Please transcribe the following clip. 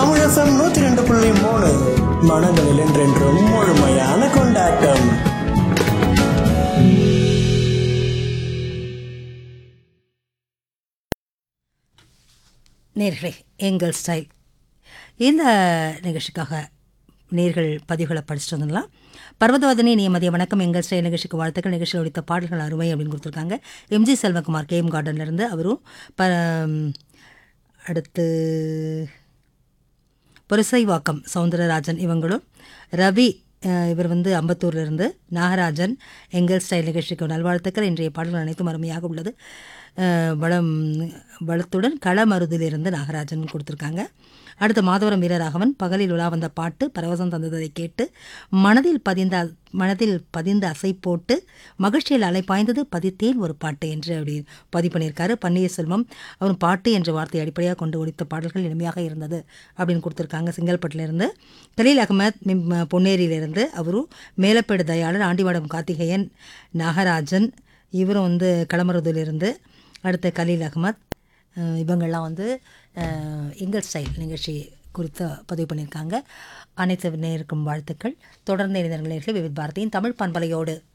தமிழசம் நூத்தி ரெண்டு புள்ளி மூணு மனங்களில் என்றென்றும் முழுமையான கொண்டாட்டம் நேர்களே எங்கள் ஸ்டைல் இந்த நிகழ்ச்சிக்காக நேர்கள் பதிவுகளை படிச்சுட்டு வந்துடலாம் பர்வதவதனி நீ மதிய வணக்கம் எங்கள் ஸ்டைல் நிகழ்ச்சிக்கு வாழ்த்துக்கள் நிகழ்ச்சியில் ஒழித்த பாடல்கள் அருமை அப்படின்னு கொடுத்துருக்காங்க எம்ஜி செல்வகுமார் கேஎம் கார்டன்லேருந்து அவரும் ப அடுத்து புரசைவாக்கம் சவுந்தரராஜன் இவங்களும் ரவி அஹ், இவர் வந்து அம்பத்தூர்ல இருந்து நாகராஜன் எங்கள் ஸ்டைல் நிகழ்ச்சிக்கு நல்வாழ்த்துக்கள் இன்றைய பாடல்கள் அனைத்தும் அருமையாக உள்ளது அஹ், வளம் வளத்துடன் களமருதிலிருந்து நாகராஜன் கொடுத்துருக்காங்க அடுத்து மாதவரம் வீரராகவன் பகலில் உலா வந்த பாட்டு பரவசம் தந்ததை கேட்டு மனதில் பதிந்த மனதில் பதிந்த அசை போட்டு மகிழ்ச்சியில் அலை பாய்ந்தது பதித்தேன் ஒரு பாட்டு என்று அப்படி பதிவு பண்ணியிருக்காரு பன்னீர்செல்வம் அவர் பாட்டு என்ற வார்த்தையை அடிப்படையாக கொண்டு ஒழித்த பாடல்கள் இனிமையாக இருந்தது அப்படின்னு கொடுத்துருக்காங்க செங்கல்பட்டிலிருந்து கலீல் அகமத் மிம் பொன்னேரியிலிருந்து அவரும் மேலப்பேடு தயாளர் ஆண்டிவாடம் கார்த்திகேயன் நாகராஜன் இவரும் வந்து களமருதிலிருந்து அடுத்து கலீல் அகமத் அஹ் இவங்கெல்லாம் வந்து அஹ், எங்கள் ஸ்டைல் நிகழ்ச்சி குறித்து பதிவு பண்ணியிருக்காங்க அனைத்து நேருக்கும் வாழ்த்துக்கள் தொடர்ந்து இணைந்தவர்கள் விவித் பாரதியின் தமிழ் பண்பலையோடு